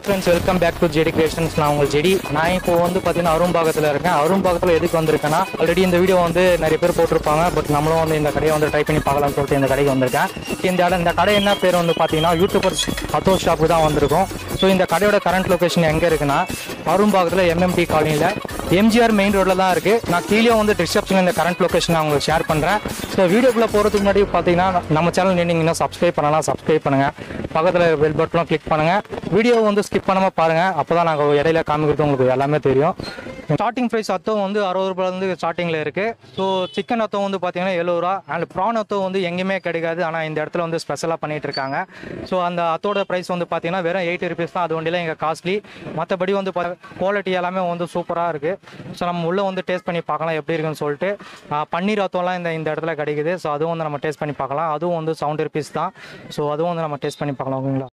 Friends welcome back to JD creations நான் உங்கள் JD நான் இப்போ வந்து பார்த்தீங்கன்னா அரும்பாகத்தில் இருக்கேன் அரும்பாகத்தில் எதுக்கு வந்திருக்கேன்னா ஆல்ரெடி இந்த வீடியோ வந்து நிறைய பேர் போட்டிருப்பாங்க பட் நம்மளும் வந்து இந்த கடையை வந்து ட்ரை பண்ணி பார்க்கலாம்னு சொல்லிட்டு இந்த கடைக்கு வந்திருக்கேன் இந்த இடம் இந்த கடை என்ன பேர் வந்து பார்த்தீங்கன்னா யூடியூபர்ஸ் அத்தோ ஷாப்பு தான் வந்திருக்கும் ஸோ இந்த கடையோட கரண்ட் லொகேஷன் எங்கே இருக்குன்னா அரும்பாகத்தில் எம்எம்டி காலனியில் எம்ஜிஆர் மெயின் ரோட்டில் தான் இருக்குது நான் கீழே வந்து டிஸ்கிரிப்ஷனில் இந்த கரண்ட் லொகேஷன் நான் உங்களுக்கு ஷேர் பண்ணுறேன் ஸோ வீடியோக்குள்ளே போகிறதுக்கு முன்னாடி பார்த்தீங்கன்னா நம்ம சேனல் நீங்கள் இன்னும் சப்ஸ்கிரைப் பண்ணலாம் சப்ஸ்கிரைப் பண்ணுங்கள் பக்கத்தில் பெல் பட்டனும் கிளிக் பண்ணுங்கள் வீடியோ வந்து ஸ்கிப் பண்ணாமல் பாருங்கள் அப்போ தான் நாங்கள் இடையில காமிக்கிறது உங்களுக்கு எல்லாமே தெரியும் ஸ்டார்டிங் ப்ரைஸ் அத்தம் வந்து அறுபது ரூபாயிலேருந்து ஸ்டார்டிங்கில் இருக்குது ஸோ சிக்கன் அத்தம் வந்து பார்த்தீங்கன்னா எழுபது ரூபா அண்ட் ப்ரான் அத்தம் வந்து எங்கேயுமே கிடைக்காது ஆனால் இந்த இடத்துல வந்து ஸ்பெஷலாக பண்ணிட்டு இருக்காங்க ஸோ அந்த அத்தோட ப்ரைஸ் வந்து பார்த்தீங்கன்னா வெறும் எயிட்டி ருபீஸ் தான் அது வண்டியில் எங்கள் காஸ்ட்லி மற்றபடி வந்து குவாலிட்டி எல்லாமே வந்து சூப்பராக இருக்குது ஸோ நம்ம உள்ளே வந்து டேஸ்ட் பண்ணி பார்க்கலாம் எப்படி இருக்குன்னு சொல்லிட்டு ஆ, பன்னீர் அத்தம்லாம் இந்த இந்த இடத்துல கிடைக்குது ஸோ அதுவும் வந்து நம்ம டேஸ்ட் பண்ணி பார்க்கலாம் அதுவும் வந்து செவன்டி ருபீஸ் தான் ஸோ அதுவும் வந்து நம்ம டேஸ்ட் பண்ணி பார்க்கலாம் ஓகேங்களா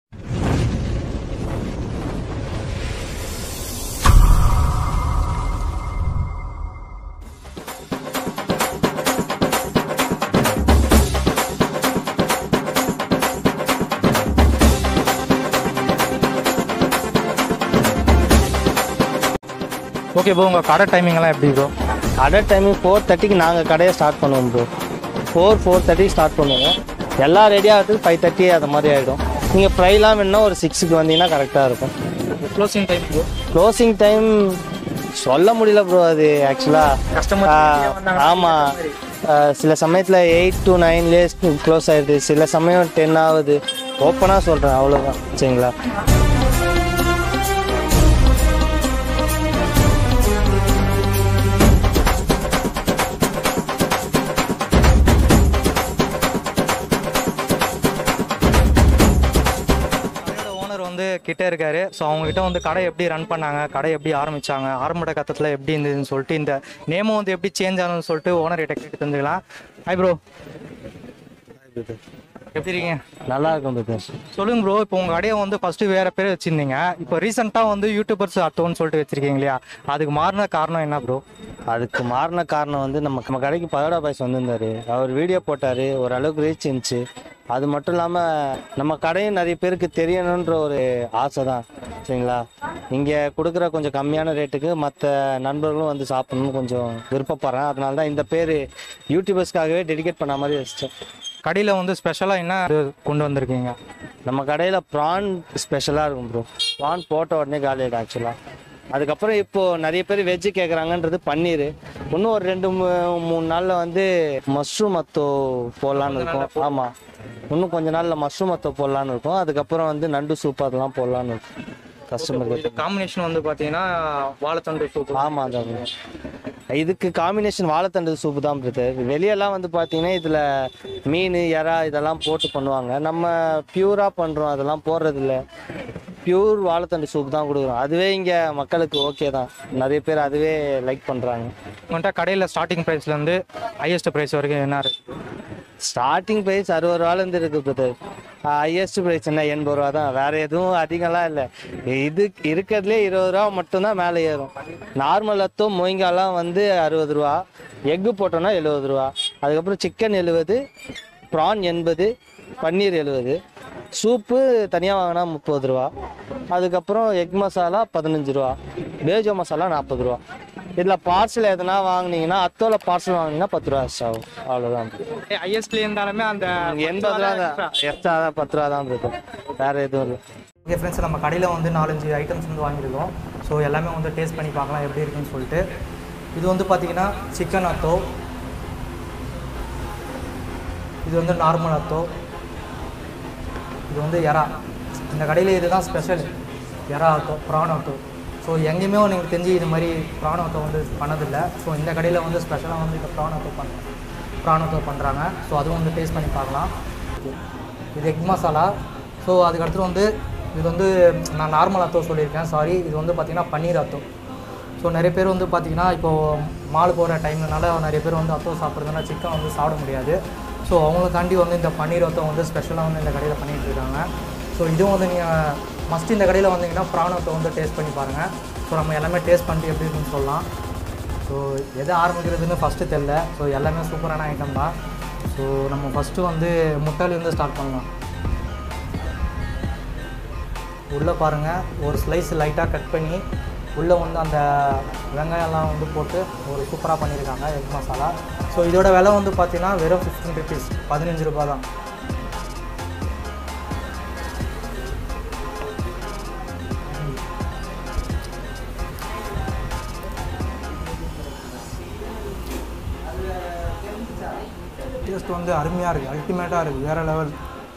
ஓகே ப்ரோ உங்கள் கடை டைமிங்லாம் எப்படி ப்ரோ கடை டைமிங் ஃபோர் தேர்ட்டிக்கு நாங்கள் கடையை ஸ்டார்ட் பண்ணுவோம் ப்ரோ ஃபோர் ஃபோர் தேர்ட்டிக்கு ஸ்டார்ட் பண்ணுவோம் எல்லாம் ரெடி ஆகிறதுக்கு ஃபைவ் தேர்ட்டி அது மாதிரி ஆகிடும் நீங்கள் ஃப்ரைலாம் வேணுன்னா ஒரு சிக்ஸுக்கு வந்தீங்கன்னா கரெக்டாக இருக்கும் closing time bro closing time சொல்ல முடியல ப்ரோ அது ஆக்சுவலாக Customer ஆமாம் சில சமயத்தில் எயிட் டு நைன்லேயே க்ளோஸ் ஆயிடுது சில சமயம் டென் ஆகுது ஓப்பனாக சொல்கிறேன் அவ்வளோதான் சரிங்களா கடையோட ஓனர் வந்து கிட்ட இருக்காரு ஸோ அவங்க கிட்ட வந்து கடை எப்படி ரன் பண்ணாங்க கடை எப்படி ஆரம்பிச்சாங்க ஆரம்ப கட்டத்தில் எப்படி இருந்ததுன்னு சொல்லிட்டு இந்த நேமும் வந்து எப்படி சேஞ்ச் ஆனதுன்னு சொல்லிட்டு ஓனர் கிட்ட கேட்டு தெரிஞ்சுக்கலாம் ஹாய் ப்ரோ எப்படி இருக்கீங்க நல்லா இருக்கும் பிரதர் சொல்லுங்க ப்ரோ இப்போ உங்க கடையை வந்து ஃபர்ஸ்ட் வேற பேர் வச்சிருந்தீங்க இப்போ ரீசெண்டாக வந்து யூடியூபர்ஸ் அத்தோன்னு சொல்லிட்டு வச்சிருக்கீங்க இல்லையா அதுக்கு மாறின காரணம் என்ன ப்ரோ அதுக்கு மாறின காரணம் வந்து நம்ம நம்ம கடைக்கு பயோடா பாய்ஸ் வந்திருந்தாரு அவர் வீடியோ போட்டார் ஓரளவுக்கு ரீச் இருந்துச்சு அது மட்டும் இல்லாமல் நம்ம கடையும் நிறைய பேருக்கு தெரியணுன்ற ஒரு ஆசை தான் சரிங்களா இங்கே கொடுக்குற கொஞ்சம் கம்மியான ரேட்டுக்கு மற்ற நண்பர்களும் வந்து சாப்பிடணும்னு கொஞ்சம் விருப்பப்படுறேன் அதனால தான் இந்த பேர் யூடியூபர்ஸ்க்காகவே டெடிகேட் பண்ண மாதிரி வச்சிட்டேன் கடையில் வந்து ஸ்பெஷலாக என்ன இது கொண்டு வந்திருக்கீங்க நம்ம கடையில் ப்ரான் ஸ்பெஷலாக இருக்கும் ப்ரோ ப்ரான் போட்ட உடனே காலி ஆகிடும் ஆக்சுவலாக அதுக்கப்புறம் இப்போது நிறைய பேர் வெஜ்ஜு கேட்குறாங்கன்றது பன்னீர் இன்னும் ஒரு ரெண்டு மூ- மூணு நாளில் வந்து மஷ்ரூம் அத்தோ போடலான்னு இருக்கோம் ஆமாம் இன்னும் கொஞ்ச நாளில் மஷ்ரூம் அத்தோ போடலான்னு இருக்கோம் அதுக்கப்புறம் வந்து நண்டு சூப் அதெல்லாம் போடலான்னு இருக்கும் கஸ்டமருக்கு இது காம்பினேஷன் வந்து பார்த்தீங்கன்னா வாழைத்தண்டு சூப் ஆமாம் அதான் இதுக்கு காம்பினேஷன் வாழைத்தண்டு சூப்பு தான் பிரதர் வெளியெல்லாம் வந்து பார்த்தீங்கன்னா இதில் மீன் எறா இதெல்லாம் போட்டு பண்ணுவாங்க நம்ம பியூராக பண்ணுறோம் அதெல்லாம் போடுறதில்ல பியூர் வாழைத்தண்டு சூப் தான் கொடுக்குறோம் அதுவே இங்கே மக்களுக்கு ஓகே தான் நிறைய பேர் அதுவே லைக் பண்ணுறாங்க உங்கள்கிட்ட கடையில் ஸ்டார்டிங் ப்ரைஸ்லேருந்து ஹையஸ்ட் ப்ரைஸ் வரைக்கும் என்ன இருக்கு ஸ்டார்டிங் ப்ரைஸ் அறுபது ரூபாலேருந்து இருக்கு பிரதர் ஹையஸ்ட் ப்ரைஸ் என்ன எண்பது ரூபா தான் வேற எதுவும் அதிகம்லாம் இல்லை இது இருக்கிறதுலே இருபது ரூபா மட்டும்தான் மேலே ஏறும் நார்மல் அத்தும் மொய்ங்காலாம் வந்து அறுபது ரூபா எக்கு போட்டோம்னா எழுபது ரூபா அதுக்கப்புறம் சிக்கன் எழுபது ப்ரான் எண்பது பன்னீர் எழுபது சூப்பு தனியாக வாங்கினா முப்பது ரூபா அதுக்கப்புறம் எக் மசாலா பதினஞ்சு ரூபா பேஜோ மசாலா நாற்பது ரூபா இதில் பார்சல் எதனா வாங்குனீங்கன்னா அத்தோல பார்சல் வாங்கினீங்கன்னா பத்து ரூபா எக்ஸ்ட்ரா ஆகும் அவ்வளோதான் ஹையஸ்ட்ல இருந்தாலுமே அந்த எண்பது ரூபா தான் எக்ஸ்ட்ரா தான் பத்து ரூபா தான் இருக்கும் வேற எதுவும் இல்லை ஓகே ஃப்ரெண்ட்ஸ் நம்ம கடையில் வந்து நாலஞ்சு ஐட்டம்ஸ் வந்து வாங்கியிருக்கோம் ஸோ எல்லாமே வந்து டேஸ்ட் பண்ணி பார்க்கலாம் எப்படி இருக்குன்னு சொல்லிட்டு இது வந்து பார்த்தீங்கன்னா சிக்கன் அத்தோ இது வந்து நார்மல் அத்தோ இது வந்து எறா இந்த கடையில் இதுதான் ஸ்பெஷல் எறா அத்தோ ப்ரான் அத்தோ ஸோ எங்கேயுமே எனக்கு தெரிஞ்சு இது மாதிரி ப்ரான் அத்தோ வந்து பண்ணதில்லை ஸோ இந்த கடையில் வந்து ஸ்பெஷலாக வந்து இந்த ப்ரான் அத்தோ பண்ண ப்ரான் அத்தோ பண்ணுறாங்க ஸோ அதுவும் வந்து டேஸ்ட் பண்ணி பார்க்கலாம் இது எக் மசாலா ஸோ அதுக்கடுத்து வந்து இது வந்து நான் நார்மல் அத்தோ சொல்லியிருக்கேன் சாரி இது வந்து பார்த்திங்கன்னா பன்னீர் அத்தோ ஸோ நிறைய பேர் வந்து பார்த்திங்கன்னா இப்போது மால் போகிற டைம்னால நிறைய பேர் வந்து அத்தோ சாப்பிட்றதுனால சிக்கன் வந்து சாப்பிட முடியாது ஸோ அவங்களுக்காண்டி வந்து இந்த பன்னீர் அத்தோ வந்து ஸ்பெஷலாக வந்து இந்த கடையில் பண்ணிகிட்டு இருக்காங்க ஸோ இதுவும் வந்து நீங்கள் மஸ்ட் இந்த கடையில் வந்தீங்கன்னா ப்ரான் அத்தோ வந்து டேஸ்ட் பண்ணி பாருங்கள் ஸோ நம்ம எல்லாமே டேஸ்ட் பண்ணிட்டு எப்படி இருக்குன்னு சொல்லலாம் ஸோ எதை ஆரம்பிக்கிறதுன்னு ஃபஸ்ட்டு தெரில ஸோ எல்லாமே சூப்பரான ஐட்டம் தான் ஸோ நம்ம ஃபஸ்ட்டு வந்து முட்டையிலேருந்து ஸ்டார்ட் பண்ணலாம் உள்ளே பாருங்கள் ஒரு ஸ்லைஸ் லைட்டாக கட் பண்ணி உள்ளே வந்து அந்த வெங்காயம்லாம் வந்து போட்டு ஒரு சூப்பராக பண்ணியிருக்காங்க எக் மசாலா ஸோ இதோட விலை வந்து பார்த்தீங்கன்னா வெறும் ஃபிஃப்டீன் ருபீஸ் பதினஞ்சு ரூபா தான் டேஸ்ட் வந்து அருமையாக இருக்குது அல்டிமேட்டாக இருக்குது வேறு லெவல்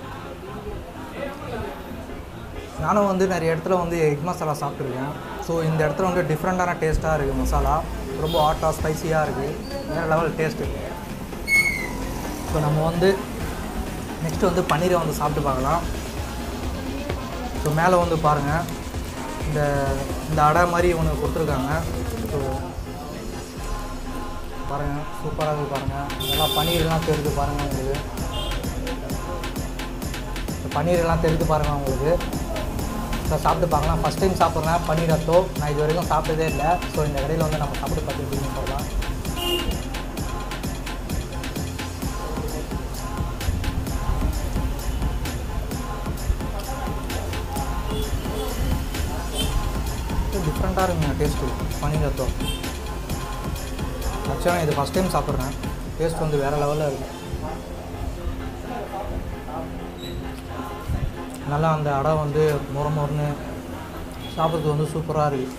நானும் வந்து நிறைய இடத்துல வந்து எக் மசாலா சாப்பிட்ருக்கேன் ஸோ இந்த இடத்துல வந்து டிஃப்ரெண்ட்டான டேஸ்ட்டாக இருக்குது மசாலா ரொம்ப ஹாட்டாக ஸ்பைசியாக இருக்குது வேறு லெவல் டேஸ்ட்டு ஸோ நம்ம வந்து நெக்ஸ்ட் வந்து பன்னீரை வந்து சாப்பிட்டு பார்க்கலாம் ஸோ மேலே வந்து பாருங்கள் இந்த இந்த அடை மாதிரி ஒன்று கொடுத்துருக்காங்க ஸோ பாருங்கள் சூப்பராக இருக்குது பாருங்கள் நல்லா பன்னீர்லாம் தெரியுது பாருங்கள் உங்களுக்கு இந்த பன்னீர்லாம் தெரியுது பாருங்கள் உங்களுக்கு ஸோ சாப்பிட்டு பார்க்கலாம் ஃபஸ்ட் டைம் சாப்பிட்றேன் பன்னீர் அத்தோ நான் இது வரைக்கும் சாப்பிட்டதே இல்லை ஸோ இந்த கடையில் வந்து நம்ம சாப்பிட்டு பார்த்து எப்படின்னு சொல்லலாம் டிஃப்ரெண்ட்டாக இருக்குங்க டேஸ்ட்டு பன்னீர் அத்தோ ஆக்சுவலாக இது ஃபஸ்ட் டைம் சாப்பிட்றேன் டேஸ்ட் வந்து வேறு லெவலில் இருக்குது நல்லா அந்த அடை வந்து முற முறன்னு சாப்பிட்றதுக்கு வந்து சூப்பராக இருக்குது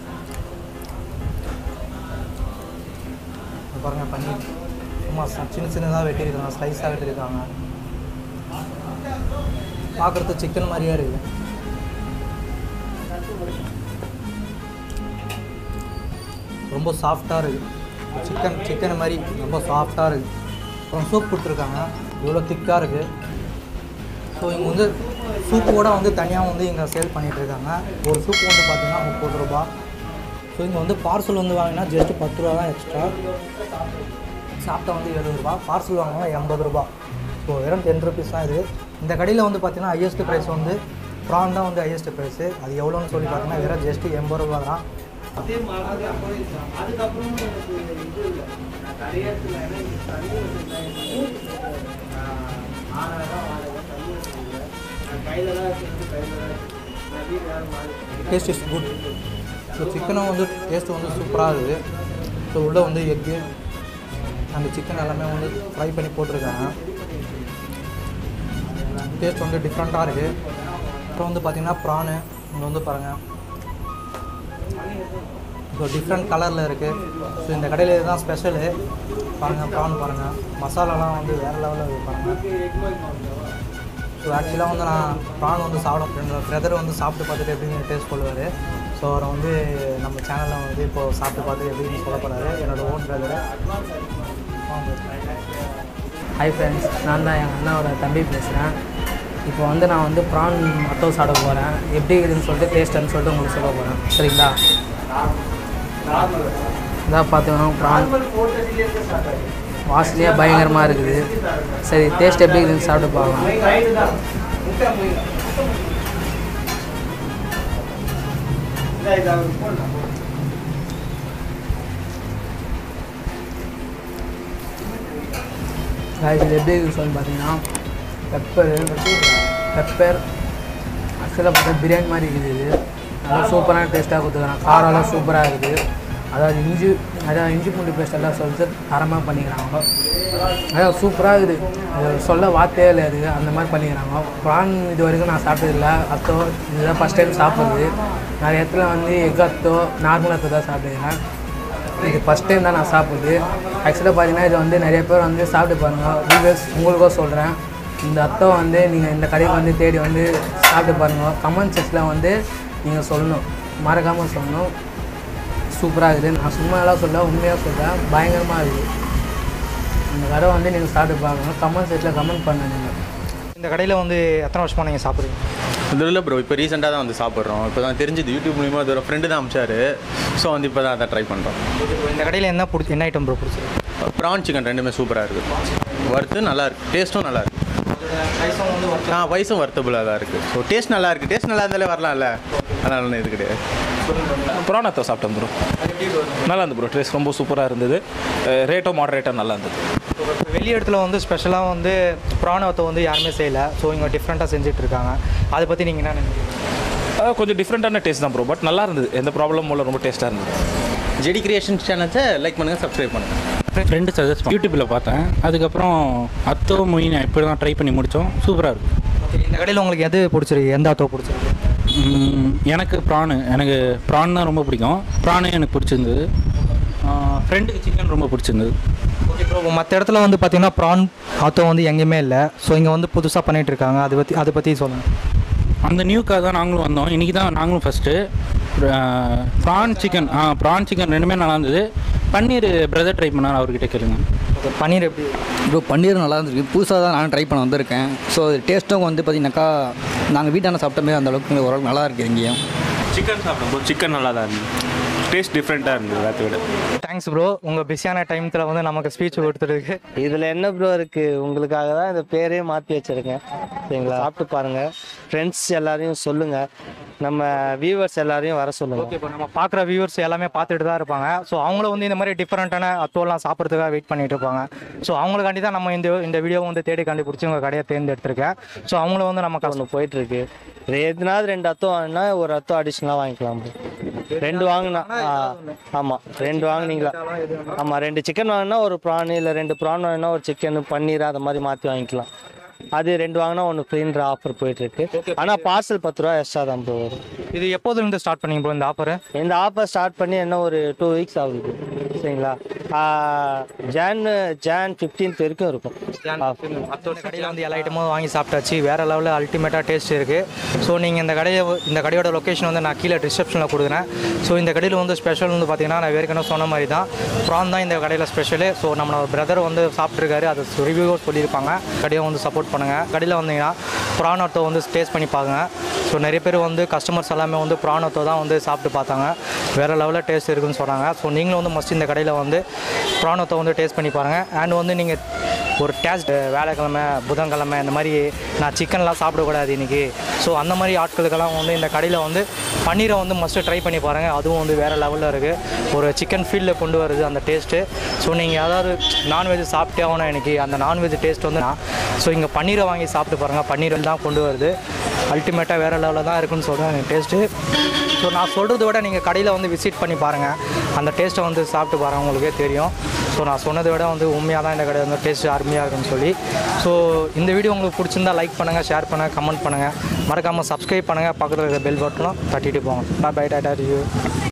இங்க பாருங்க பன்னீர் சும்மா ச- சின்ன சின்னதாக வெட்டியிருக்காங்க ஸ்லைஸாக வெட்டியிருக்காங்க பார்க்குறதுக்கு சிக்கன் மாதிரியே இருக்குது ரொம்ப சாஃப்டாக இருக்குது சிக்கன் சிக்கன் மாதிரி ரொம்ப சாஃப்டாக இருக்குது அப்புறம் சூப் கொடுத்துருக்காங்க இவ்வளோ திக்காக இருக்குது ஸோ இங்கே வந்து சூப்பு கூட வந்து தனியாக வந்து இங்கே சேல் பண்ணிகிட்டு இருக்காங்க ஒரு சூப் வந்து பார்த்தீங்கன்னா முப்பது ரூபா ஸோ இங்கே வந்து பார்சல் வந்து வாங்கினா ஜஸ்ட் பத்து ரூபா தான் எக்ஸ்ட்ரா சாப்பிட்டா வந்து எழுபது ரூபா பார்சல் வாங்கினா எண்பது ரூபா ஸோ வெறும் டென் ருபீஸ் தான் இது இந்த கடையில் வந்து பார்த்தீங்கன்னா ஹையஸ்ட் ப்ரைஸ் வந்து ப்ரான் தான் வந்து ஹையஸ்ட் ப்ரைஸு அது எவ்வளோன்னு சொல்லி பார்த்தீங்கன்னா வெறும் ஜஸ்ட் எண்பது ரூபா தான் அதுக்கப்புறம் எனக்கு இது இல்லை நான் நிறைய இடத்துல எனக்கு தண்ணி வந்து ஆறாயிரம் ஆறாயிரம் தண்ணி இல்லை நான் கையில் தான் வச்சுருந்து கையில் தான் நான் வீடு வேறு மாதிரி டேஸ்ட் இஸ் குட் ஸோ சிக்கனும் வந்து டேஸ்ட் வந்து சூப்பராக இருக்குது ஸோ உள்ளே வந்து எக்கு அந்த சிக்கன் எல்லாமே வந்து ஃப்ரை பண்ணி போட்டிருக்காங்க டேஸ்ட் வந்து டிஃப்ரெண்ட்டாக இருக்குது அப்புறம் வந்து பார்த்தீங்கன்னா ப்ரானு இங்கே வந்து பாருங்கள் ஸோ டிஃப்ரெண்ட் கலரில் இருக்குது ஸோ இந்த கடையில் இதுதான் ஸ்பெஷலு பாருங்கள் ப்ரான் பாருங்கள் மசாலாலாம் வந்து வேறு லெவலில் இருக்குது பாருங்கள் ஸோ ஆக்சுவலாக வந்து நான் ப்ரான் வந்து சாப்பிட என்னோட பிரதர் வந்து சாப்பிட்டு பார்த்துட்டு எப்படின்னு டேஸ்ட் சொல்லுவார் ஸோ அவரை வந்து நம்ம சேனலில் வந்து இப்போது சாப்பிட்டு பார்த்துட்டு எப்படின்னு சொல்ல போகிறாரு என்னோட ஓன் பிரதரு ஹாய் ஃப்ரெண்ட்ஸ் நான் தான் எங்கள் அண்ணாவோட தம்பி பேசுகிறேன் இப்போ வந்து நான் வந்து ப்ரான் அத்தோ சாப்பிட போகிறேன் எப்படி இருக்குதுன்னு சொல்லிட்டு டேஸ்ட்டுன்னு சொல்லிட்டு உங்களுக்கு சொல்ல போகிறேன் சரிங்களா இதான் பார்த்தீங்கன்னா ப்ரான் வாசனையாக பயங்கரமாக இருக்குது சரி டேஸ்ட் எப்படி இருக்குதுன்னு சாப்பிட்டு பார்க்கலாம் guys, இது எப்படி இருக்குன்னு சொல்லி பார்த்தீங்கன்னா பெப்பரு பெப்பர் ஆக்சுவலாக பார்த்தா பிரியாணி மாதிரி இருக்குது இது நல்லா சூப்பரான டேஸ்ட்டாக கொடுத்துக்கிறாங்க காரம்லாம் சூப்பராக இருக்குது அதாவது இஞ்சி அதாவது இஞ்சி பூண்டு பேஸ்ட் எல்லாம் சொல்லிட்டு தரமாக பண்ணிக்கிறாங்க அதாவது சூப்பராக இருக்குது அது சொல்ல வார்த்தையே இல்லை அது அந்த மாதிரி பண்ணிக்கிறாங்க ப்ரான் இது வரைக்கும் நான் சாப்பிட்டதில்ல அத்தோ இதுதான் ஃபஸ்ட் டைம் சாப்பிட்றது நிறைய இடத்துல வந்து எக் அத்தோ நார்மல் அத்தோ தான் சாப்பிட்டுக்கிறேன் இது ஃபஸ்ட் டைம் தான் நான் சாப்பிடுது ஆக்சுவலாக பார்த்தீங்கன்னா இது வந்து நிறைய பேர் வந்து சாப்பிட்டு பாருங்கள் வியூவர்ஸ் உங்களுக்கும் சொல்கிறேன் இந்த அத்தை வந்து நீங்கள் இந்த கடைக்கு வந்து தேடி வந்து சாப்பிட்டு பாருங்கள் கமெண்ட் செக்ஸில் வந்து நீங்கள் சொல்லணும் மறக்காமல் சொல்லணும் சூப்பராக இருக்குது நான் சும்மா எல்லாம் சொல்ல உண்மையாக சொல்கிறேன் பயங்கரமாக இருக்குது இந்த கடை வந்து நீங்கள் சாப்பிட்டு பாருங்கள் கமெண்ட் செக்ஸில் கமெண்ட் பண்ணுங்க நீங்கள் இந்த கடையில் வந்து எத்தனை வருஷமாக நீங்கள் சாப்பிட்றீங்க இது இல்லை ப்ரோ இப்போ ரீசெண்டாக தான் வந்து சாப்பிட்றோம் இப்போ தான் தெரிஞ்சது யூடியூப் மூலிமா அது ஒரு ஃப்ரெண்டு தான் அமிச்சாரு ஸோ வந்து இப்போ தான் அதை ட்ரை பண்ணுறோம் இந்த கடையில் என்ன பிடிச்சி என்ன ஐட்டம் ப்ரோ பிடிச்சிருக்கு ப்ரான் சிக்கன் ரெண்டுமே சூப்பராக இருக்குது வறுத்து நல்லா இருக்கு டேஸ்ட்டும் நல்லா இருக்கு ஆ வயசும் வர்த்தபுளாக தான் இருக்குது ஸோ டேஸ்ட் நல்லா இருக்குது டேஸ்ட் நல்லா இருந்தாலே வரலாம்ல அதனால ஒன்றும் இது கிடையாது புராணத்தை சாப்பிட்டேன் ப்ரோ நல்லா இருந்தது ப்ரோ டேஸ்ட் ரொம்ப சூப்பராக இருந்தது ரேட்டும் மாடரேட்டாக நல்லா இருந்தது வெளி இடத்துல வந்து ஸ்பெஷலாக வந்து ப்ராணவத்தை வந்து யாருமே செய்யலை ஸோ இங்கே டிஃப்ரெண்ட்டாக செஞ்சுட்டு இருக்காங்க அதை பற்றி நீங்கள் என்ன நினைக்கிறீங்க அஹ் கொஞ்சம் டிஃப்ரெண்ட்டான டேஸ்ட் தான் ப்ரோ பட் நல்லா இருந்தது எந்த ப்ராப்ளமும் இல்லை ரொம்ப டேஸ்ட்டாக இருந்தது ஜெடி கிரியேஷன் சேனல்ஸை லைக் பண்ணுங்கள் சப்ஸ்கிரைப் பண்ணுங்கள் ஃப்ரெண்டு சஜஸ்ட் யூடியூப்பில் பார்த்தேன் அதுக்கப்புறம் அத்தோ மொயின் இப்படி தான் ட்ரை பண்ணி முடித்தோம் சூப்பராக இருக்கும் இந்த கடையில் உங்களுக்கு எது பிடிச்சிருக்கு எந்த ஆத்தோ பிடிச்சிருக்கு ம், எனக்கு ப்ரானு எனக்கு ப்ரான் தான் ரொம்ப பிடிக்கும் ப்ரானு எனக்கு பிடிச்சிருந்தது ஃப்ரெண்டுக்கு சிக்கன் ரொம்ப பிடிச்சிருந்தது ஓகே ப்ரோ மற்ற இடத்துல வந்து பார்த்தீங்கன்னா ப்ரான் ஆத்தோ வந்து எங்கேயுமே இல்லை ஸோ இங்கே வந்து புதுசாக பண்ணிட்டு இருக்காங்க அதை பற்றி அதை பற்றி சொல்லுங்கள் அந்த நியூக்காக தான் நாங்களும் வந்தோம் இன்றைக்கி தான் நாங்களும் ஃபஸ்ட்டு ப்ரான் சிக்கன் ஆ ப்ரான் சிக்கன் ரெண்டுமே நல்லா இருந்தது பன்னீர் பிரதர் ட்ரை பண்ணார் அவர்கிட்ட கேளுங்க ஓகே பன்னீர் எப்படி ப்ரோ பன்னீர் நல்லா இருந்திருக்கு புதுசாக தான் நானும் ட்ரை பண்ண வந்திருக்கேன் ஸோ டேஸ்ட்டும் வந்து பார்த்தீங்கன்னாக்கா நாங்கள் வீட்டான சாப்பிட்ட மாதிரி அந்த அளவுக்கு ஓரளவுக்கு நல்லா இருக்குது இங்கேயும் சிக்கன் சாப்பிடும் ப்ரோ சிக்கன் நல்லா தான் இருந்தது டேஸ்ட் டிஃப்ரெண்ட்டாக இருந்தது எல்லாத்த விட தேங்க்ஸ் ப்ரோ உங்கள் பிஸியான டைமத்தில் வந்து நமக்கு ஸ்பீச் கொடுத்துருக்கு இதில் என்ன ப்ரோ இருக்குது உங்களுக்காக தான் இந்த பேரே மாற்றி வச்சுருக்கேன் சரிங்களா சாப்பிட்டு பாருங்கள் ஃப்ரெண்ட்ஸ் எல்லாரையும் சொல்லுங்கள் நம்ம வியூவர்ஸ் எல்லாரையும் வர சொல்லுங்கள் ஓகே இப்போ நம்ம பார்க்குற வியூவர்ஸ் எல்லாமே பார்த்துட்டு தான் இருப்பாங்க ஸோ அவங்களும் வந்து இந்த மாதிரி டிஃப்ரெண்ட்டான அத்தோலாம் சாப்பிட்றதுக்காக வெயிட் பண்ணிட்டு இருப்பாங்க ஸோ அவங்களுக்காண்டி தான் நம்ம இந்த இந்த வீடியோ வந்து தேடி கண்டுபிடிச்சி உங்கள் கடையை தேர்ந்தெடுத்திருக்கேன் ஸோ அவங்கள வந்து நம்ம ஒன்று போயிட்டுருக்கு எதுனாவது ரெண்டு அத்தம் வாங்கினா ஒரு அத்தம் அடிஷ்னலாக வாங்கிக்கலாம் bro. ரெண்டு வாங்கினா ஆமாம் ரெண்டு வாங்கினீங்களா ஆமாம் ரெண்டு சிக்கன் வாங்கினா ஒரு ப்ரான் இல்லை ரெண்டு ப்ரான் வாங்கினா ஒரு சிக்கன் பன்னீர் அதை மாதிரி மாற்றி வாங்கிக்கலாம் அது ரெண்டு வாங்கினா ஒன்று ஃப்ரீன்ற ஆஃபர் போயிட்டுருக்கு ஆனால் பார்சல் பத்து ரூபா எக்ஸ்ட்ரா தான் ப்ரோ வரும் இது எப்போதுலேருந்து ஸ்டார்ட் பண்ணீங்க ப்ரோ இந்த ஆஃபர் இந்த ஆஃபர் ஸ்டார்ட் பண்ணி என்ன ஒரு டூ வீக்ஸ் ஆகுது சரிங்களா ஜான் ஜான் ஃபிஃப்டீன்த் வரைக்கும் இருக்கும் மற்ற கடையில் வந்து எல்லா ஐட்டமும் வாங்கி சாப்பிட்டாச்சு வேறு லெவலில் அல்டிமேட்டாக டேஸ்ட் இருக்குது ஸோ நீங்கள் இந்த கடையை இந்த கடையோட லொக்கேஷன் வந்து நான் கீழே டிஸ்கிரிப்ஷனில் கொடுக்குறேன் ஸோ இந்த கடையில் வந்து ஸ்பெஷல் வந்து பார்த்தீங்கன்னா நான் ஏற்கனவே சொன்ன மாதிரி தான் ப்ரான் தான் இந்த கடையில் ஸ்பெஷலு ஸோ நம்ம பிரதர் வந்து சாப்பிட்ருக்காரு அது ரிவ்யூ சொல்லியிருப்பாங்க கடையை வந்து சப்போர்ட் பண்ணுங்கள் கடையில் வந்தீங்கன்னா ப்ரான் அத்தோ வந்து டேஸ்ட் பண்ணி பாருங்க ஸோ நிறைய பேர் வந்து கஸ்டமர்ஸ் எல்லாமே வந்து ப்ரான் அத்தோ தான் வந்து சாப்பிட்டு பார்த்தாங்க வேறு லெவலில் டேஸ்ட் இருக்குன்னு சொன்னாங்க ஸோ நீங்களும் வந்து மஸ்ட் இந்த கடையில் வந்து ப்ரான் அத்தோ வந்து டேஸ்ட் பண்ணி பாருங்கள் அண்ட் வந்து நீங்கள் ஒரு டேஸ்ட் வேலைக்கிழமை புதன்கிழமை இந்த மாதிரி நான் சிக்கன்லாம் சாப்பிடக்கூடாது இன்றைக்கி ஸோ அந்த மாதிரி ஆட்களுக்கெல்லாம் வந்து இந்த கடையில் வந்து பன்னீரை வந்து மஸ்ட்டு ட்ரை பண்ணி பாருங்கள் அதுவும் வந்து வேறு லெவலில் இருக்குது ஒரு சிக்கன் ஃபீல்டில் கொண்டு வருது அந்த டேஸ்ட்டு ஸோ நீங்கள் ஏதாவது நான்வெஜ் சாப்பிட்டே ஆகணும் எனக்கு அந்த நான்வெஜ் டேஸ்ட் வந்து நான் ஸோ இங்கே பன்னீரை வாங்கி சாப்பிட்டு பாருங்கள் பன்னீர் தான் கொண்டு வருது அல்டிமேட்டாக வேறு லெவலில் தான் இருக்குன்னு சொல்கிறேன் டேஸ்ட்டு ஸோ நான் சொல்கிறத விட நீங்கள் கடையில் வந்து விசிட் பண்ணி பாருங்கள் அந்த டேஸ்ட்டை வந்து சாப்பிட்டு பாருங்கள் உங்களுக்கே தெரியும் ஸோ நான் சொன்னதை விட வந்து உண்மையாக தான் இந்த கடை வந்து டேஸ்ட் அருமையாக இருக்குன்னு சொல்லி ஸோ இந்த வீடியோ உங்களுக்கு பிடிச்சிருந்தா லைக் பண்ணுங்கள் ஷேர் பண்ணுங்கள் கமெண்ட் பண்ணுங்கள் மறக்காமல் சப்ஸ்கிரைப் பண்ணுங்கள் பக்கத்தில் இருக்கிற பெல் பட்டனும் தட்டிட்டு போங்க பை பை டாட்டா யூ